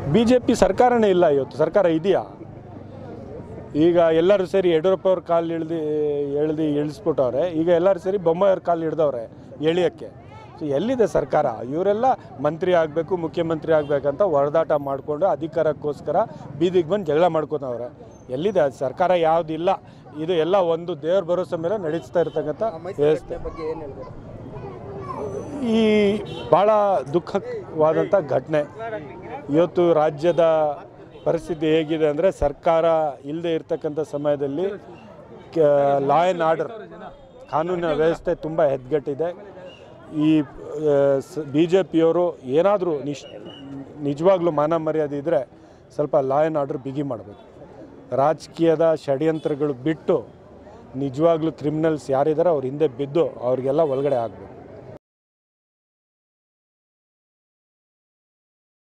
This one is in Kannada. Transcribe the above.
ಬಿ ಜೆ ಪಿ ಸರ್ಕಾರನೇ ಇಲ್ಲ ಇವತ್ತು ಸರ್ಕಾರ ಇದೆಯಾ ಈಗ ಎಲ್ಲರೂ ಸೇರಿ ಯಡಿಯೂರಪ್ಪ ಅವ್ರ ಕಾಲು ಇಳ್ದು ಎಳ್ದು ಇಳಿಸ್ಬಿಟ್ಟವ್ರೆ ಈಗ ಎಲ್ಲರೂ ಸೇರಿ ಬೊಮ್ಮಾಯಿಯವ್ರ ಕಾಲು ಹಿಡ್ದವ್ರೆ ಎಳಿಯೋಕ್ಕೆ ಸೊ ಎಲ್ಲಿದೆ ಸರ್ಕಾರ ಇವರೆಲ್ಲ ಮಂತ್ರಿ ಆಗಬೇಕು ಮುಖ್ಯಮಂತ್ರಿ ಆಗಬೇಕಂತ ಹೊಡೆದಾಟ ಮಾಡಿಕೊಂಡು ಅಧಿಕಾರಕ್ಕೋಸ್ಕರ ಬೀದಿಗೆ ಬಂದು ಜಗಳ ಮಾಡ್ಕೊತವ್ರೆ ಎಲ್ಲಿದೆ ಅದು ಸರ್ಕಾರ ಯಾವುದಿಲ್ಲ ಇದು ಎಲ್ಲ ಒಂದು ದೇವ್ರ ಭರೋಸೆ ಮೇಲೆ ನಡೆಸ್ತಾ ಇರ್ತಕ್ಕಂಥ ವ್ಯವಸ್ಥೆ ಬಗ್ಗೆ ಏನು ಹೇಳ್ತಾರೆ ಈ ಭಾಳ ದುಃಖವಾದಂಥ ಘಟನೆ ಇವತ್ತು ರಾಜ್ಯದ ಪರಿಸ್ಥಿತಿ ಹೇಗಿದೆ ಅಂದರೆ ಸರ್ಕಾರ ಇಲ್ಲದೆ ಇರ್ತಕ್ಕಂಥ ಸಮಯದಲ್ಲಿ ಲಾ ಆ್ಯಂಡ್ ಆರ್ಡರ್ ಕಾನೂನಿನ ವ್ಯವಸ್ಥೆ ತುಂಬ ಹೆದ್ಗಟ್ಟಿದೆ ಈ ಬಿ ಜೆ ಪಿಯವರು ಏನಾದರೂ ನಿಶ್ ನಿಜವಾಗ್ಲೂ ಮಾನ ಮರ್ಯಾದೆ ಇದ್ದರೆ ಸ್ವಲ್ಪ ಲಾ ಆ್ಯಂಡ್ ಆರ್ಡರ್ ಬಿಗಿ ಮಾಡಬೇಕು ರಾಜಕೀಯದ ಷಡ್ಯಂತ್ರಗಳು ಬಿಟ್ಟು ನಿಜವಾಗ್ಲೂ ಕ್ರಿಮಿನಲ್ಸ್ ಯಾರಿದ್ದಾರೆ ಅವ್ರ ಹಿಂದೆ ಬಿದ್ದು ಅವ್ರಿಗೆಲ್ಲ ಒಳಗಡೆ ಆಗಬೇಕು